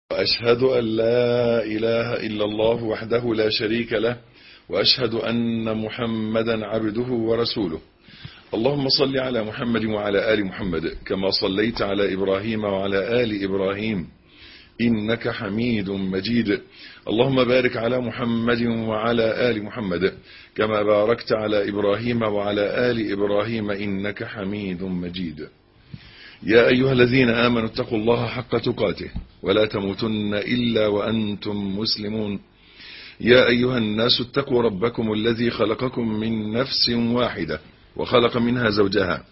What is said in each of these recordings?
وأشهد أن لا إله إلا الله وحده لا شريك له وأشهد أن محمدا عبده ورسوله اللهم صل على محمد وعلى آل محمد كما صليت على إبراهيم وعلى آل إبراهيم إنك حميد مجيد اللهم بارك على محمد وعلى آل محمد كما باركت على إبراهيم وعلى آل إبراهيم إنك حميد مجيد يا أيها الذين آمنوا اتقوا الله حق تقاته ولا تموتن إلا وأنتم مسلمون يا أيها الناس اتقوا ربكم الذي خلقكم من نفس واحدة وخلق منها زوجها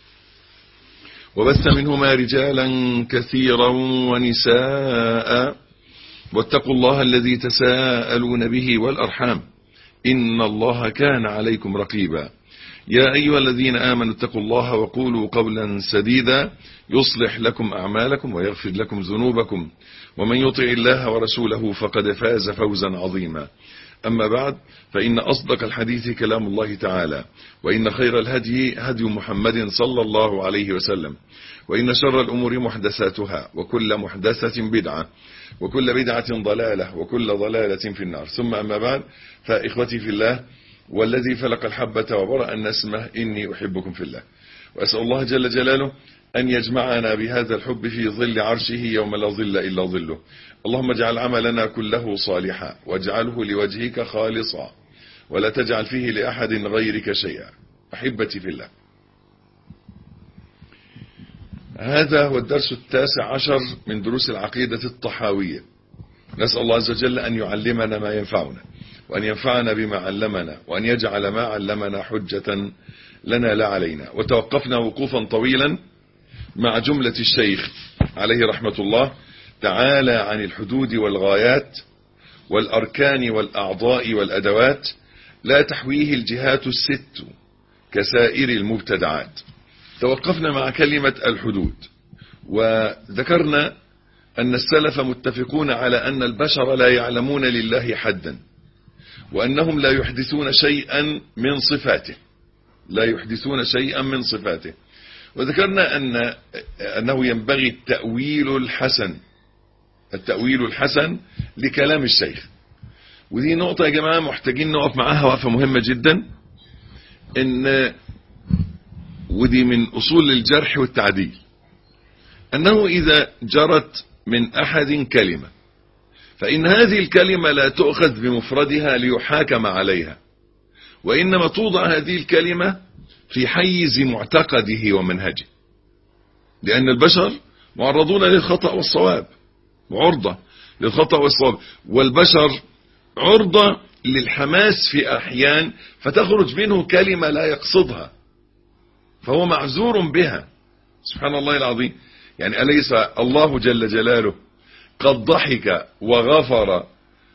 وبث منهما رجالا كثيرا ونساء واتقوا الله الذي تساءلون به والأرحام إن الله كان عليكم رقيبا يا أيها الذين آمنوا اتقوا الله وقولوا قولا سديدا يصلح لكم أعمالكم ويغفر لكم ذنوبكم ومن يطع الله ورسوله فقد فاز فوزا عظيما أما بعد فإن أصدق الحديث كلام الله تعالى وإن خير الهدي هدي محمد صلى الله عليه وسلم وإن شر الأمور محدثاتها وكل محدثة بدعة وكل بدعة ضلالة وكل ضلالة في النار ثم أما بعد فإخوتي في الله والذي فلق الحبة وبرأ النسمة إني أحبكم في الله وأسأل الله جل جلاله أن يجمعنا بهذا الحب في ظل عرشه يوم لا ظل إلا ظله اللهم اجعل عملنا كله صالحا واجعله لوجهك خالصا ولا تجعل فيه لأحد غيرك شيئا أحبتي في الله هذا هو الدرس التاسع عشر من دروس العقيدة الطحاوية نسأل الله عز وجل أن يعلمنا ما ينفعنا وأن ينفعنا بما علمنا وأن يجعل ما علمنا حجة لنا لا علينا وتوقفنا وقوفا طويلا مع جملة الشيخ عليه رحمة الله تعالى عن الحدود والغايات والأركان والأعضاء والأدوات لا تحويه الجهات الست كسائر المبتدعات توقفنا مع كلمة الحدود وذكرنا أن السلف متفقون على أن البشر لا يعلمون لله حدا وأنهم لا يحدثون شيئا من صفاته لا يحدثون شيئا من صفاته وذكرنا أن أنه ينبغي التأويل الحسن التأويل الحسن لكلام الشيخ ودي نقطة يا جماعة محتاجين نقف معاها وقفة مهمة جدا ان ودي من أصول الجرح والتعديل أنه إذا جرت من أحد كلمة فإن هذه الكلمة لا تؤخذ بمفردها ليحاكم عليها وإنما توضع هذه الكلمة في حيز معتقده ومنهجه لأن البشر معرضون للخطأ والصواب عرضة للخطأ والصواب والبشر عرضة للحماس في أحيان فتخرج منه كلمة لا يقصدها فهو معذور بها سبحان الله العظيم يعني أليس الله جل جلاله قد ضحك وغفر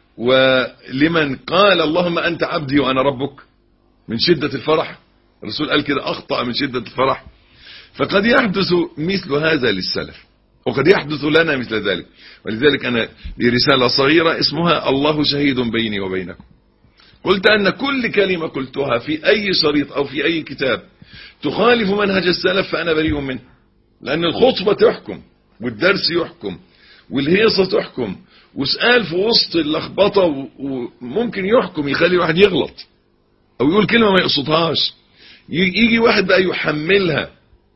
ولمن قال اللهم أنت عبدي وأنا ربك من شدة الفرح الرسول قال كده أخطأ من شدة الفرح فقد يحدث مثل هذا للسلف وقد يحدث لنا مثل ذلك ولذلك أنا لي رسالة صغيرة اسمها الله شهيد بيني وبينكم قلت أن كل كلمة قلتها في أي شريط أو في أي كتاب تخالف منهج السلف فأنا بريء منه لأن الخطبة تحكم والدرس يحكم والهيصة تحكم وسؤال في وسط اللخبطة وممكن يحكم يخلي واحد يغلط أو يقول كلمة ما يقصدهاش يجي واحد بقى يحملها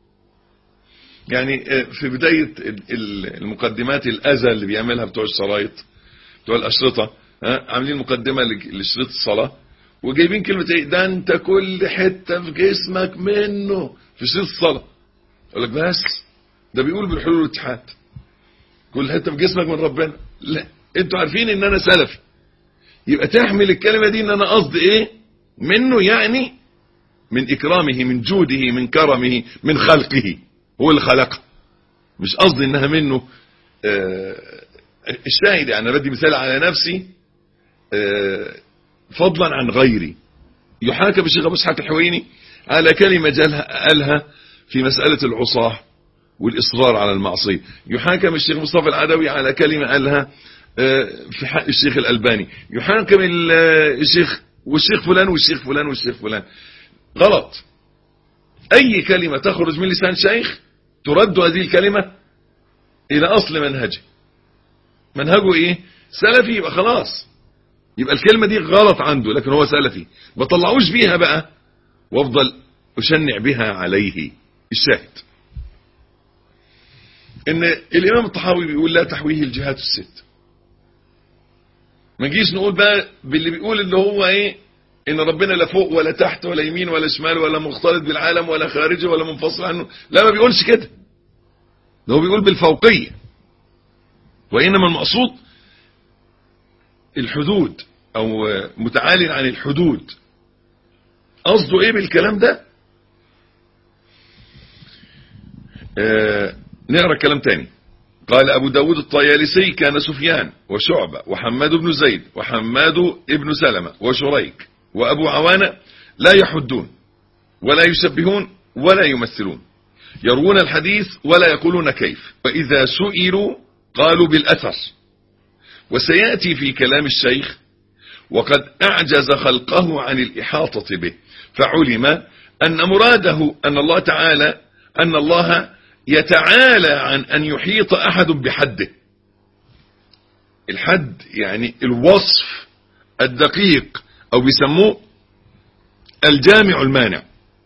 يعني في بداية المقدمات الأذى اللي بيعملها بتوع الشرايط بتوع الأشرطة عاملين مقدمة لشريط الصلاة وجايبين كلمة ايه ده انت كل حتة في جسمك منه في شريط الصلاة يقول لك بس ده بيقول بالحلول والاتحاد كل حتة في جسمك من ربنا لا انتوا عارفين ان انا سلفي يبقى تحمل الكلمة دي ان انا قصدي ايه منه يعني من اكرامه من جوده من كرمه من خلقه هو اللي خلقه مش قصدي انها منه آه الشاهد يعني انا بدي مثال على نفسي آه فضلا عن غيري يحاكى بالشيخ ابو اسحاق الحويني على كلمه جالها قالها في مساله العصاه والاصرار على المعصيه يحاكم الشيخ مصطفى العدوي على كلمه قالها آه في حق الشيخ الالباني يحاكم الشيخ والشيخ فلان والشيخ فلان والشيخ فلان غلط اي كلمه تخرج من لسان شيخ ترد هذه الكلمه الى اصل منهجه منهجه ايه سلفي يبقى خلاص يبقى الكلمة دي غلط عنده لكن هو سلفي ما طلعوش بيها بقى وافضل اشنع بها عليه الشاهد ان الامام الطحاوي بيقول لا تحويه الجهات الست ما نجيش نقول بقى باللي بيقول اللي هو ايه ان ربنا لا فوق ولا تحت ولا يمين ولا شمال ولا مختلط بالعالم ولا خارجي ولا منفصل عنه لا ما بيقولش كده ده هو بيقول بالفوقية وإنما المقصود الحدود أو متعال عن الحدود قصده إيه بالكلام ده آه نقرأ كلام تاني قال أبو داود الطيالسي كان سفيان وشعبة وحماد بن زيد وحماد بن سلمة وشريك وأبو عوانة لا يحدون ولا يشبهون ولا يمثلون يروون الحديث ولا يقولون كيف وإذا سئلوا قالوا بالأثر وسيأتي في كلام الشيخ وقد أعجز خلقه عن الإحاطة به فعلم أن مراده أن الله تعالى أن الله يتعالى عن أن يحيط أحد بحده الحد يعني الوصف الدقيق أو بيسموه الجامع المانع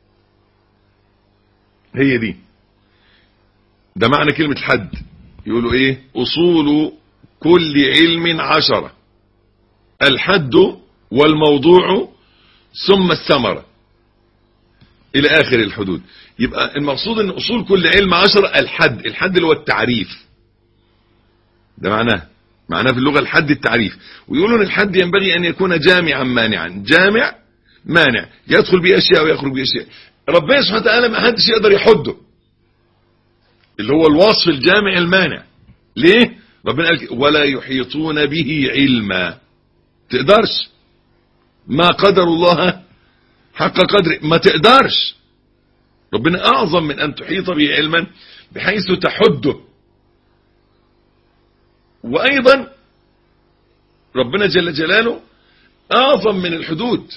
هي دي ده معنى كلمة الحد يقولوا ايه اصول كل علم عشرة الحد والموضوع ثم الثمرة الى اخر الحدود يبقى المقصود ان اصول كل علم عشرة الحد الحد اللي هو التعريف ده معناه معناه في اللغة الحد التعريف ويقولون الحد ينبغي ان يكون جامعا مانعا جامع مانع يدخل به اشياء ويخرج به اشياء ربنا سبحانه وتعالى ما حدش يقدر يحده اللي هو الوصف الجامع المانع ليه ربنا قال ولا يحيطون به علما تقدرش ما قدر الله حق قدره ما تقدرش ربنا اعظم من ان تحيط به علما بحيث تحده وايضا ربنا جل جلاله اعظم من الحدود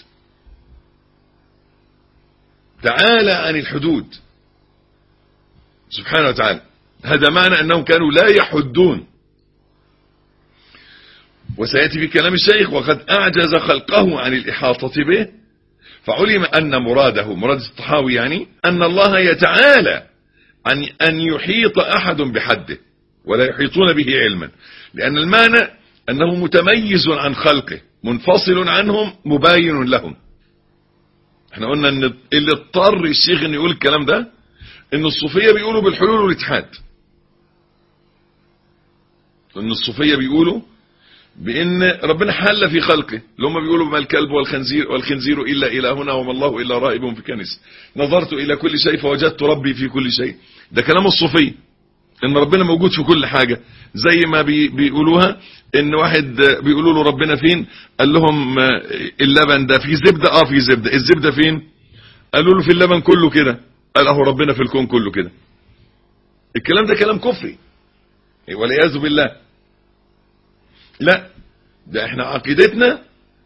تعالى عن الحدود سبحانه وتعالى هذا معنى أنهم كانوا لا يحدون وسيأتي في كلام الشيخ وقد أعجز خلقه عن الإحاطة به فعلم أن مراده مراد الطحاوي يعني أن الله يتعالى عن أن يحيط أحد بحده ولا يحيطون به علما لأن المعنى أنه متميز عن خلقه منفصل عنهم مباين لهم احنا قلنا ان اللي اضطر الشيخ ان يقول الكلام ده ان الصوفية بيقولوا بالحلول والاتحاد ان الصوفية بيقولوا بان ربنا حل في خلقه اللي هم بيقولوا ما الكلب والخنزير والخنزير الا الهنا وما الله الا رائب في كنس نظرت الى كل شيء فوجدت ربي في كل شيء ده كلام الصوفية ان ربنا موجود في كل حاجة زي ما بي بيقولوها ان واحد بيقولوا له ربنا فين قال لهم اللبن ده في زبدة اه في زبدة الزبدة فين قالوا له في اللبن كله كده قال اهو ربنا في الكون كله كده الكلام ده كلام كفري والعياذ بالله لا ده احنا عقيدتنا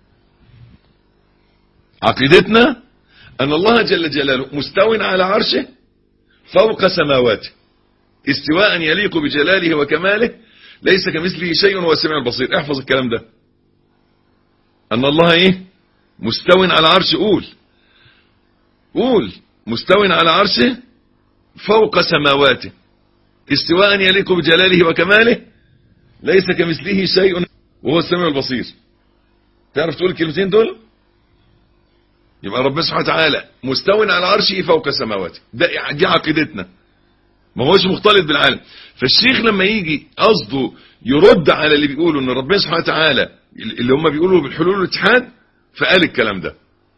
عقيدتنا ان الله جل جلاله مستو على عرشه فوق سماواته استواء يليق بجلاله وكماله ليس كمثله شيء هو السميع البصير احفظ الكلام ده ان الله ايه مستو على عرشه قول قول مستو على عرشه فوق سماواته استواء يليق بجلاله وكماله ليس كمثله شيء وهو السميع البصير تعرف تقول الكلمتين دول يبقى ربنا سبحانه وتعالى مستو على عرشه فوق سماواته ده دي عقيدتنا ما هوش مختلط بالعالم فالشيخ لما يجي قصده يرد على اللي بيقولوا ان ربنا سبحانه وتعالى اللي هم بيقولوا بالحلول والاتحاد فقال الكلام ده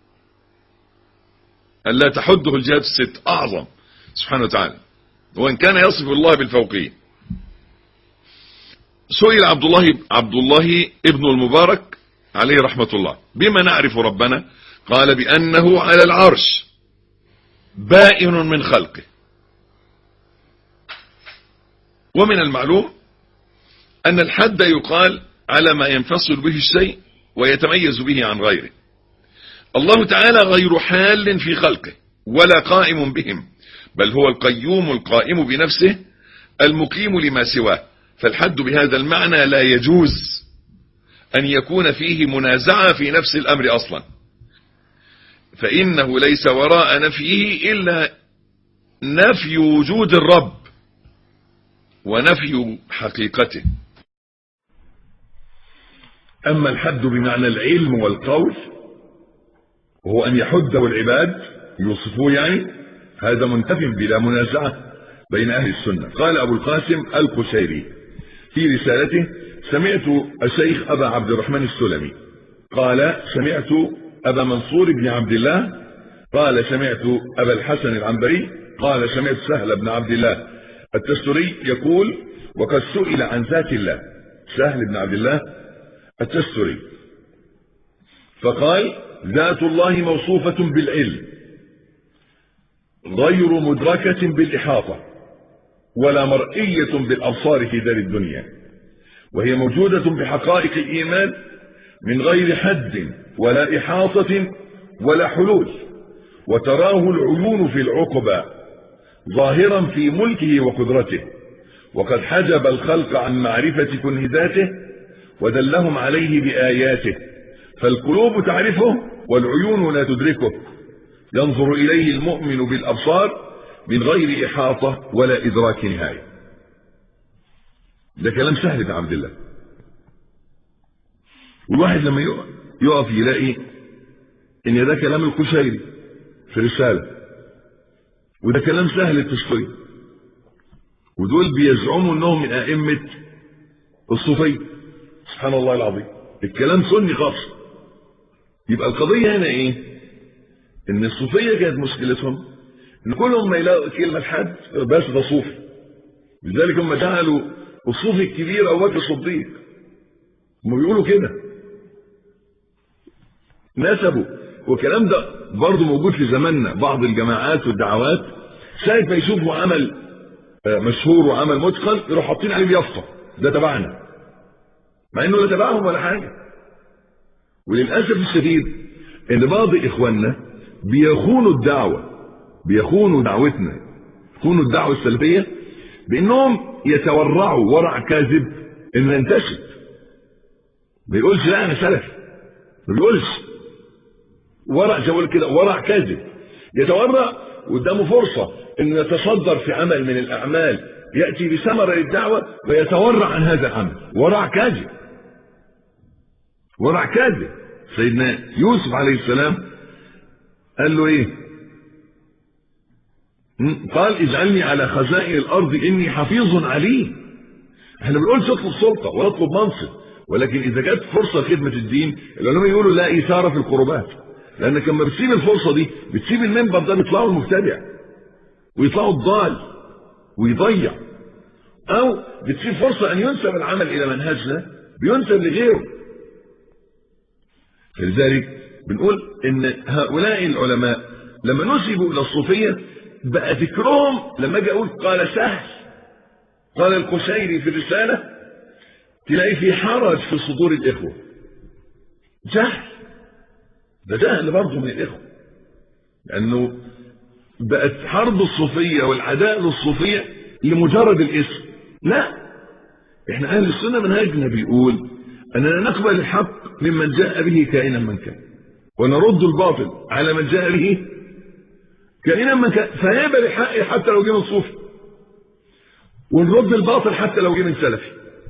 قال لا تحده الجهات الست اعظم سبحانه وتعالى وان كان يصف الله بالفوقيه سئل عبد الله عبد الله ابن المبارك عليه رحمة الله بما نعرف ربنا قال بأنه على العرش بائن من خلقه ومن المعلوم أن الحد يقال على ما ينفصل به الشيء ويتميز به عن غيره الله تعالى غير حال في خلقه ولا قائم بهم بل هو القيوم القائم بنفسه المقيم لما سواه فالحد بهذا المعنى لا يجوز أن يكون فيه منازعة في نفس الأمر أصلا فإنه ليس وراء نفيه إلا نفي وجود الرب ونفي حقيقته أما الحد بمعنى العلم والقول وهو أن يحده العباد يوصفوه يعني هذا منتف بلا منازعة بين أهل السنة قال أبو القاسم القشيري في رسالته سمعت الشيخ أبا عبد الرحمن السلمي قال سمعت أبا منصور بن عبد الله قال سمعت أبا الحسن العنبري قال سمعت سهل بن عبد الله التستري يقول وقد سئل عن ذات الله سهل بن عبد الله التستري فقال ذات الله موصوفة بالعلم غير مدركة بالإحاطة ولا مرئية بالأبصار في دار الدنيا وهي موجودة بحقائق الإيمان من غير حد ولا إحاطة ولا حلول وتراه العيون في العقبى ظاهرا في ملكه وقدرته وقد حجب الخلق عن معرفة كنه ذاته ودلهم عليه بآياته فالقلوب تعرفه والعيون لا تدركه ينظر إليه المؤمن بالأبصار من غير إحاطة ولا إدراك نهاية ده كلام سهل بن عبد الله والواحد لما يقف يلاقي ان ده كلام القشيري في رسالة وده كلام سهل التشطيب ودول بيزعموا انهم من ائمة الصوفية سبحان الله العظيم الكلام سني خاص يبقى القضية هنا ايه ان الصوفية كانت مشكلتهم ان كلهم ما يلاقوا كلمة حد بس ده صوفي لذلك هم جعلوا الصوفي الكبير ابو بكر الصديق هم بيقولوا كده نسبوا والكلام ده برضه موجود في زماننا بعض الجماعات والدعوات ساعة ما يشوفوا عمل مشهور وعمل متقن يروحوا حاطين عليه بيافطه ده تبعنا مع انه لا تبعهم ولا حاجه وللاسف الشديد ان بعض اخواننا بيخونوا الدعوه بيخونوا دعوتنا يخونوا الدعوه السلفيه بانهم يتورعوا ورع كاذب ان ننتشر ما يقولش لا انا سلفي ما بيقولش ورع زي ما كده ورع كاذب يتورع قدامه فرصه انه يتصدر في عمل من الاعمال ياتي بثمره للدعوه ويتورع عن هذا العمل ورع كاذب ورع كاذب سيدنا يوسف عليه السلام قال له ايه قال اجعلني على خزائن الارض اني حفيظ عليم احنا بنقولش اطلب سلطه ولا اطلب منصب ولكن اذا جت فرصه خدمه الدين العلماء يقولوا لا اثاره في القربات لانك لما بتسيب الفرصه دي بتسيب المنبر ده بيطلعوا المبتدع ويطلعوا الضال ويضيع او بتسيب فرصه ان ينسب العمل الى منهجنا بينسب لغيره فلذلك بنقول ان هؤلاء العلماء لما نسبوا الى الصوفيه بقى ذكرهم لما اجي اقول قال سهل قال القشيري في الرساله تلاقي في حرج في صدور الاخوه جهل ده جهل برضه من الاخوه لانه بقت حرب الصوفيه والعداء للصوفيه لمجرد الاسم لا احنا اهل السنه منهجنا بيقول اننا نقبل الحق ممن جاء به كائنا من كان ونرد الباطل على من جاء به كائنا من كان فيقبل الحق حتى لو جه من صوفي ونرد الباطل حتى لو جه من سلفي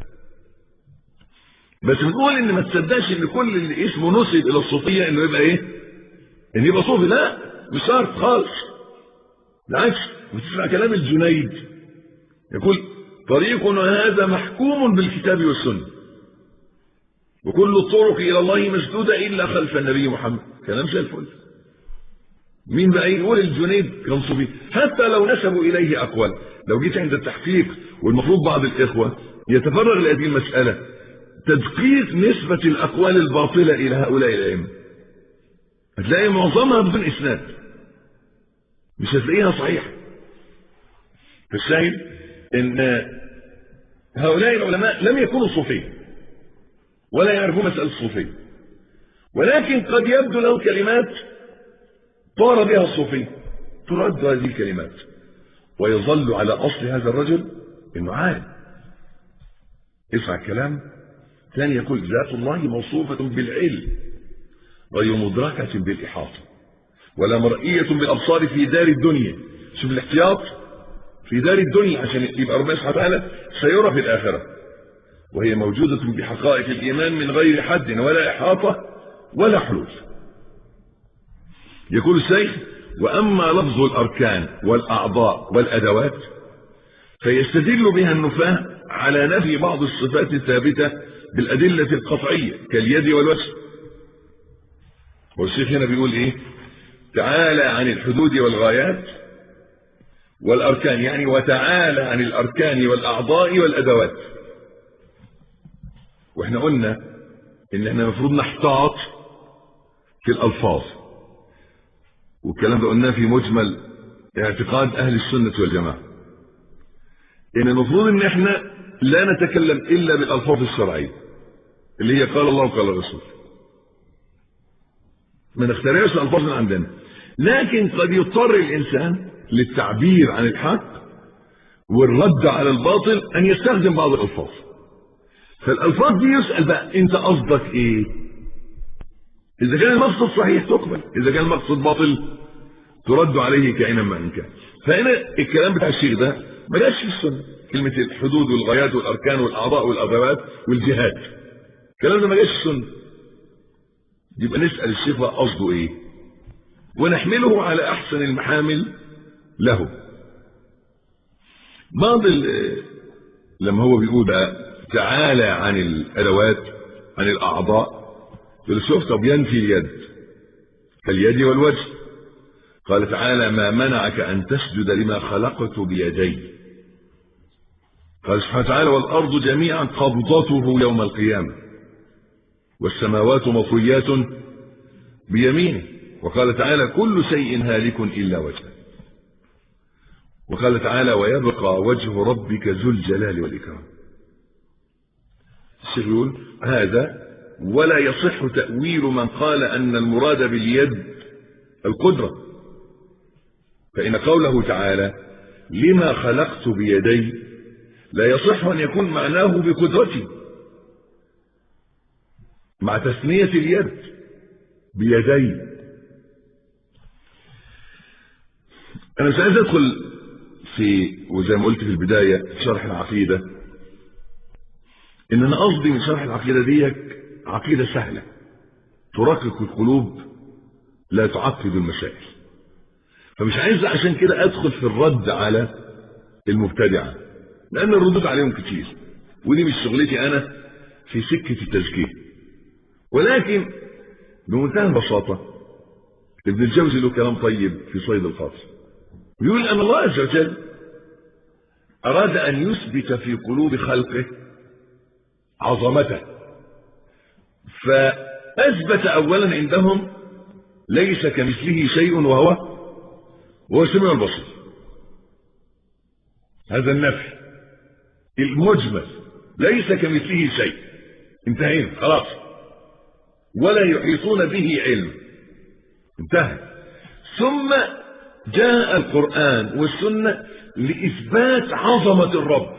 بس بنقول ان ما تصدقش ان كل اللي اسمه نسب الى الصوفيه انه يبقى ايه؟ انه يبقى صوفي لا مش شرط خالص بالعكس وتسمع كلام الجنيد يقول طريقنا هذا محكوم بالكتاب والسنه وكل الطرق الى الله مسدوده الا خلف النبي محمد كلام زي الفل مين بقى يقول الجنيد كان صوفي حتى لو نسبوا اليه اقوال لو جيت عند التحقيق والمفروض بعض الاخوه يتفرغ لهذه المساله تدقيق نسبه الاقوال الباطله الى هؤلاء الائمه هتلاقي معظمها بدون اسناد مش هتلاقيها صحيحه فالشاهد ان هؤلاء العلماء لم يكونوا صوفيه ولا يعرفون مساله الصوفيه ولكن قد يبدو له كلمات طار بها الصوفيه ترد هذه الكلمات ويظل على اصل هذا الرجل انه عالم اسمع الكلام ثاني يقول ذات الله موصوفة بالعلم غير مدركة بالإحاطة ولا مرئية بالأبصار في دار الدنيا شوف الاحتياط في دار الدنيا عشان يبقى ربنا سبحانه وتعالى سيرى في الآخرة وهي موجودة بحقائق الإيمان من غير حد ولا إحاطة ولا حلول يقول الشيخ وأما لفظ الأركان والأعضاء والأدوات فيستدل بها النفاة على نفي بعض الصفات الثابتة بالأدلة القطعية كاليد والوجه والشيخ هنا بيقول إيه تعالى عن الحدود والغايات والأركان يعني وتعالى عن الأركان والأعضاء والأدوات واحنا قلنا ان احنا المفروض نحتاط في الألفاظ والكلام ده قلناه في مجمل اعتقاد أهل السنة والجماعة ان المفروض ان احنا لا نتكلم إلا بالألفاظ الشرعية اللي هي قال الله وقال الرسول ما نخترعش الألفاظ من عندنا لكن قد يضطر الإنسان للتعبير عن الحق والرد على الباطل أن يستخدم بعض الألفاظ فالألفاظ دي يسأل بقى أنت قصدك إيه إذا كان المقصد صحيح تقبل إذا كان المقصد باطل ترد عليه كائنا ما إن كان فهنا الكلام بتاع الشيخ ده ما جاش في السنة كلمة الحدود والغايات والأركان والأعضاء والأدوات والجهاد الكلام ده ما جاش في السنة يبقى نسأل الشيخ بقى قصده إيه ونحمله على أحسن المحامل له بعض لما هو بيقول بقى تعالى عن الأدوات عن الأعضاء يقول شوف طب ينفي اليد كاليد والوجه قال تعالى ما منعك أن تسجد لما خلقت بيدي قال سبحانه وتعالى والأرض جميعا قبضته يوم القيامة والسماوات مطويات بيمينه وقال تعالى كل شيء هالك إلا وجهه وقال تعالى ويبقى وجه ربك ذو الجلال والإكرام الشيخ يقول هذا ولا يصح تأويل من قال أن المراد باليد القدرة فإن قوله تعالى لما خلقت بيدي لا يصح أن يكون معناه بقدرتي مع تثنية اليد بيدي أنا مش عايز أدخل في وزي ما قلت في البداية شرح العقيدة إن أنا قصدي من شرح العقيدة ديك عقيدة سهلة ترقق القلوب لا تعقد المسائل فمش عايز عشان كده أدخل في الرد على المبتدعة لأن الردود عليهم كتير ودي مش شغلتي أنا في سكة التزكية ولكن بمنتهى البساطة ابن الجوزي له كلام طيب في صيد الخاطر يقول أن الله عز وجل أراد أن يثبت في قلوب خلقه عظمته فأثبت أولا عندهم ليس كمثله شيء وهو وهو السميع البصير هذا النفي المجمل ليس كمثله شيء انتهينا خلاص ولا يحيطون به علم انتهى ثم جاء القرآن والسنة لإثبات عظمة الرب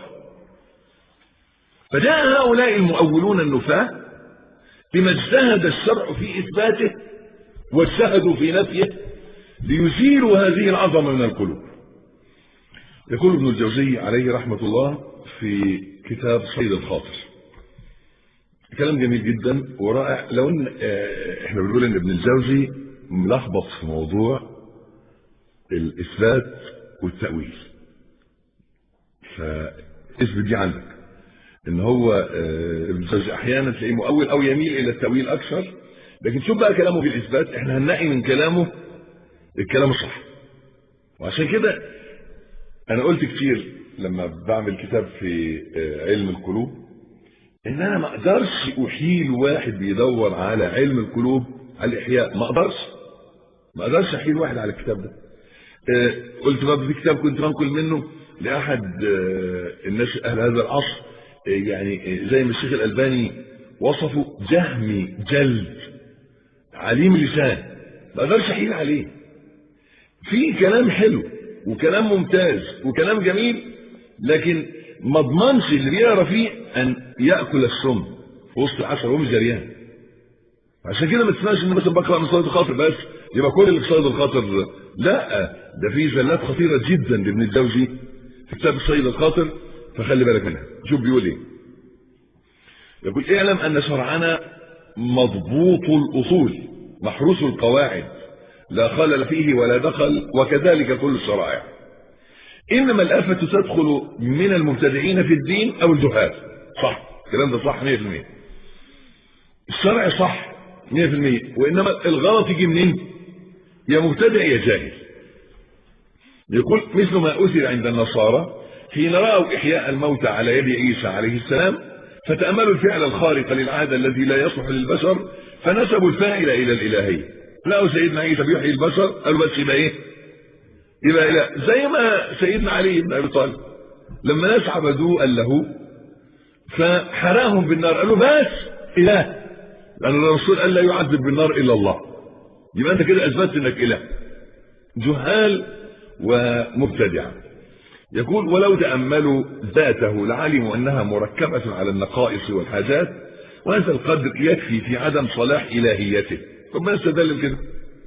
فجاء هؤلاء المؤولون النفاة بما اجتهد الشرع في إثباته واجتهدوا في نفيه ليزيلوا هذه العظمة من القلوب يقول ابن الجوزي عليه رحمة الله في كتاب صيد الخاطر كلام جميل جدا ورائع لو ان احنا بنقول ان ابن الجوزي ملخبط في موضوع الاثبات والتاويل فاثبت دي عندك ان هو ابن الجوزي احيانا تلاقيه مؤول او يميل الى التاويل اكثر لكن شوف بقى كلامه في الاثبات احنا هنلاقي من كلامه الكلام الصح وعشان كده انا قلت كتير لما بعمل كتاب في علم القلوب ان انا ما اقدرش احيل واحد بيدور على علم القلوب على الاحياء ما اقدرش ما اقدرش احيل واحد على الكتاب ده قلت بقى في كتاب كنت بنقل منه لاحد الناس اهل هذا العصر يعني زي ما الشيخ الالباني وصفه جهمي جلد عليم لسان ما اقدرش احيل عليه في كلام حلو وكلام ممتاز وكلام جميل لكن ما اضمنش اللي بيقرا فيه ان ياكل السم في وسط العسل وهو مش جريان عشان كده ما تسمعش ان مثلا بقرا من صيد الخاطر بس يبقى كل اللي في صيد الخاطر لا ده في زلات خطيره جدا لابن الجوزي في كتاب صيد الخاطر فخلي بالك منها شوف بيقول ايه يقول اعلم ان شرعنا مضبوط الاصول محروس القواعد لا خلل فيه ولا دخل وكذلك كل الشرائع انما الافه تدخل من المبتدعين في الدين او الجهال صح الكلام ده صح 100% الشرع صح 100% وانما الغلط يجي منين يا مبتدع يا جاهل يقول مثل ما اثر عند النصارى حين راوا احياء الموتى على يد عيسى عليه السلام فتاملوا الفعل الخارق للعاده الذي لا يصلح للبشر فنسبوا الفاعل الى الالهيه لقوا سيدنا عيسى بيحيي البشر قالوا بس يبقى ايه يبقى اله زي ما سيدنا علي بن ابي طالب لما ناس عبدوه قال له فحراهم بالنار قالوا بس اله لان الرسول قال لا يعذب بالنار الا الله يبقى انت كده اثبتت انك اله جهال ومبتدع يقول ولو تاملوا ذاته لعلموا انها مركبه على النقائص والحاجات وهذا القدر يكفي في عدم صلاح الهيته ربنا استدل كده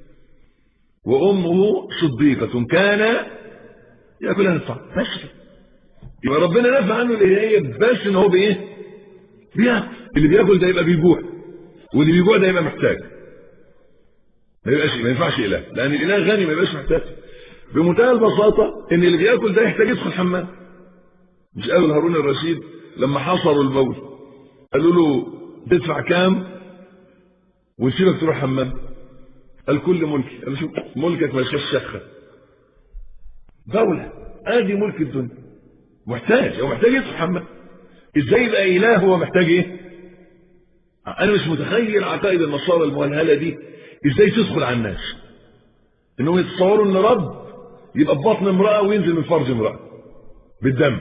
وامه صديقه كان ياكلها الطعام بس يبقى ربنا نفى عنه الالهيه بس ان هو بايه بياكل اللي بياكل ده يبقى بيجوع واللي بيجوع ده يبقى محتاج ما يبقاش ما ينفعش اله لان الاله غني ما يبقاش محتاج بمنتهى البساطه ان اللي بياكل ده يحتاج يدخل حمام مش قالوا لهارون الرشيد لما حصروا البول قالوا له تدفع كام ونسيبك تروح حمام قال كل ملكي قال شوف ملكك ما يشوفش شخه دولة ادي ملك الدنيا محتاج هو محتاج يدخل حمام ازاي يبقى اله هو محتاج ايه انا مش متخيل عقائد النصارى المولهله دي ازاي تدخل على الناس انهم يتصوروا ان رب يبقى في بطن امراه وينزل من فرج امراه بالدم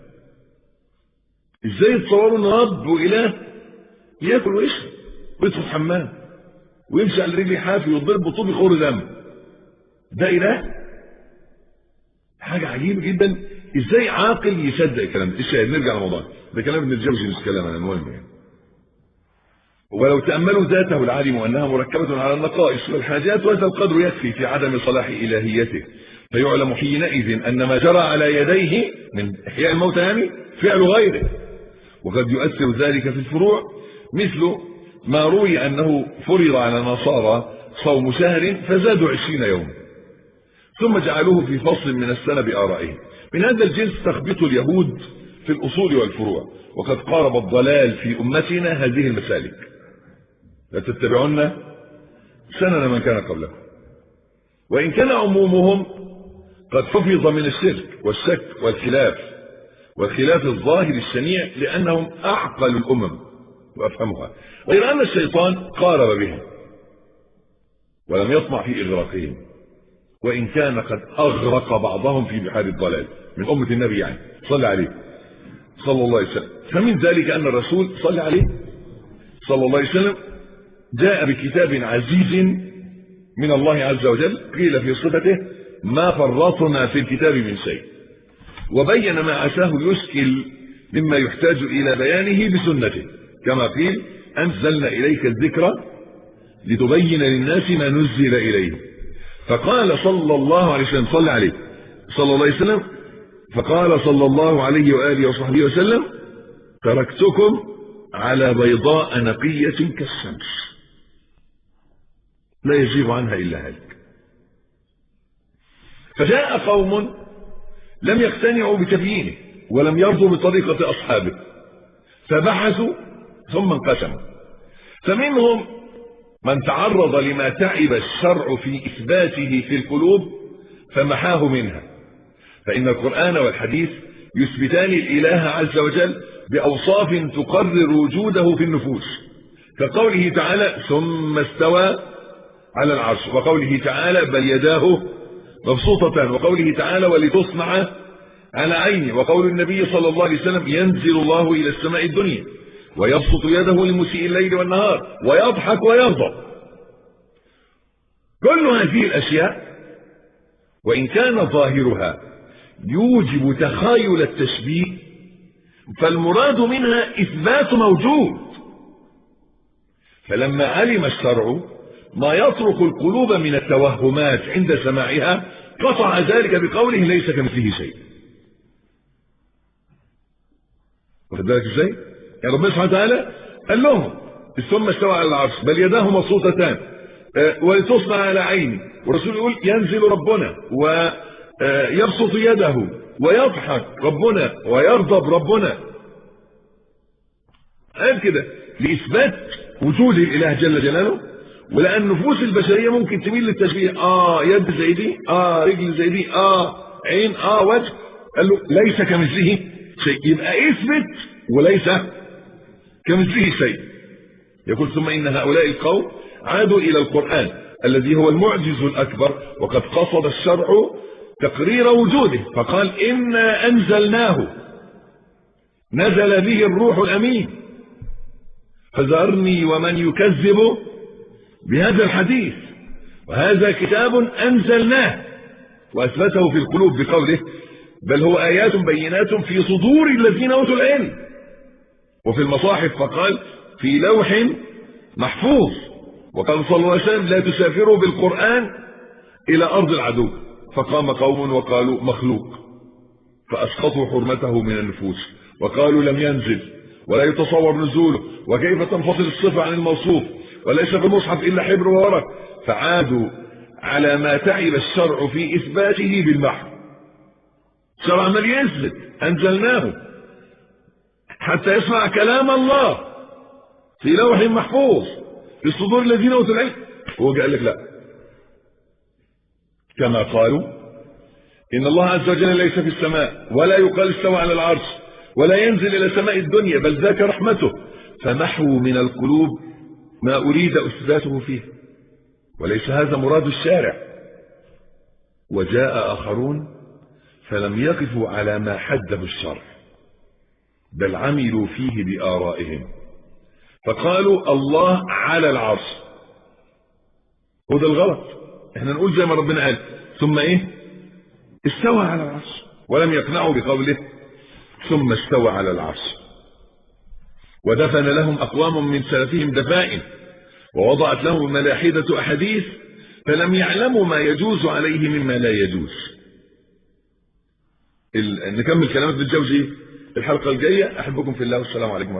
ازاي يتصوروا ان رب واله ياكل ويشرب ويدخل حمام ويمشي على رجلي حافي ويضرب بطوب يخور دم ده اله حاجه عجيبه جدا ازاي عاقل يصدق الكلام ده الشاهد نرجع للموضوع ده كلام ابن الجوزي مش كلام انا المهم يعني ولو تأملوا ذاته لعلموا أنها مركبة على النقائص والحاجات وهذا القدر يكفي في عدم صلاح إلهيته فيعلم حينئذ أن ما جرى على يديه من إحياء الموتى يعني فعل غيره وقد يؤثر ذلك في الفروع مثل ما روي أنه فرض على النصارى صوم شهر فزادوا عشرين يوما ثم جعلوه في فصل من السنة بآرائهم من هذا الجنس تخبط اليهود في الأصول والفروع وقد قارب الضلال في أمتنا هذه المسالك لا تتبعون سنن من كان قبلكم وإن كان عمومهم قد حفظ من الشرك والشك والخلاف والخلاف الظاهر الشنيع لأنهم أعقل الأمم وأفهمها غير أن الشيطان قارب بهم ولم يطمع في إغراقهم وإن كان قد أغرق بعضهم في بحار الضلال من أمة النبي يعني صلى عليه صلى الله عليه وسلم فمن ذلك أن الرسول صلى عليه صلى الله عليه وسلم جاء بكتاب عزيز من الله عز وجل قيل في صفته ما فرطنا في الكتاب من شيء وبين ما عساه يشكل مما يحتاج إلى بيانه بسنته كما قيل أنزلنا إليك الذكر لتبين للناس ما نزل إليه فقال صلى الله عليه وسلم صلى عليه صلى الله عليه وسلم فقال صلى الله عليه وآله وصحبه وسلم تركتكم على بيضاء نقية كالشمس لا يزيغ عنها إلا هلك فجاء قوم لم يقتنعوا بتبيينه ولم يرضوا بطريقة أصحابه فبحثوا ثم انقسموا فمنهم من تعرض لما تعب الشرع في إثباته في القلوب فمحاه منها فإن القرآن والحديث يثبتان الإله عز وجل بأوصاف تقرر وجوده في النفوس كقوله تعالى ثم استوى على العرش وقوله تعالى بل يداه مبسوطتان وقوله تعالى ولتصنع على عيني وقول النبي صلى الله عليه وسلم ينزل الله إلى السماء الدنيا ويبسط يده لمسيء الليل والنهار ويضحك ويغضب كل هذه الأشياء وإن كان ظاهرها يوجب تخايل التشبيه فالمراد منها إثبات موجود فلما علم الشرع ما يطرق القلوب من التوهمات عند سماعها قطع ذلك بقوله ليس كمثله شيء واخد بالك ازاي؟ يعني ربنا سبحانه وتعالى قال لهم ثم استوى على العرش بل يداه مبسوطتان أه ولتصنع على عيني والرسول يقول ينزل ربنا ويبسط يده ويضحك ربنا ويغضب ربنا قال كده لإثبات وجود الإله جل جلاله ولأن نفوس البشرية ممكن تميل للتشبيه آه يد زي دي آه رجل زي دي آه عين آه وجه قال له ليس كمثله شيء يبقى اثبت وليس كمثله شيء يقول ثم إن هؤلاء القوم عادوا إلى القرآن الذي هو المعجز الأكبر وقد قصد الشرع تقرير وجوده فقال إنا أنزلناه نزل به الروح الأمين فذرني ومن يكذب بهذا الحديث وهذا كتاب أنزلناه وأثبته في القلوب بقوله بل هو آيات بينات في صدور الذين أوتوا العلم وفي المصاحف فقال في لوح محفوظ وقال صلى الله عليه وسلم لا تسافروا بالقرآن إلى أرض العدو فقام قوم وقالوا مخلوق فأسقطوا حرمته من النفوس وقالوا لم ينزل ولا يتصور نزوله وكيف تنفصل الصفة عن الموصوف وليس في المصحف إلا حبر وورق فعادوا على ما تعب الشرع في إثباته بالمحو شرع من يثبت أنزلناه حتى يسمع كلام الله في لوح محفوظ في صدور الذين أوتوا العلم هو قال لك لا كما قالوا إن الله عز وجل ليس في السماء ولا يقال استوى على العرش ولا ينزل إلى سماء الدنيا بل ذاك رحمته فمحوا من القلوب ما أريد إثباته فيه وليس هذا مراد الشارع وجاء آخرون فلم يقفوا على ما حده الشرع بل عملوا فيه بآرائهم فقالوا الله على العرش وده الغلط احنا نقول زي ما ربنا قال ثم ايه استوى على العرش ولم يقنعوا بقوله ثم استوى على العرش ودفن لهم أقوام من سلفهم دفائن ووضعت لهم ملاحدة أحاديث فلم يعلموا ما يجوز عليه مما لا يجوز نكمل كلامات بالجوزي الحلقة الجاية أحبكم في الله والسلام عليكم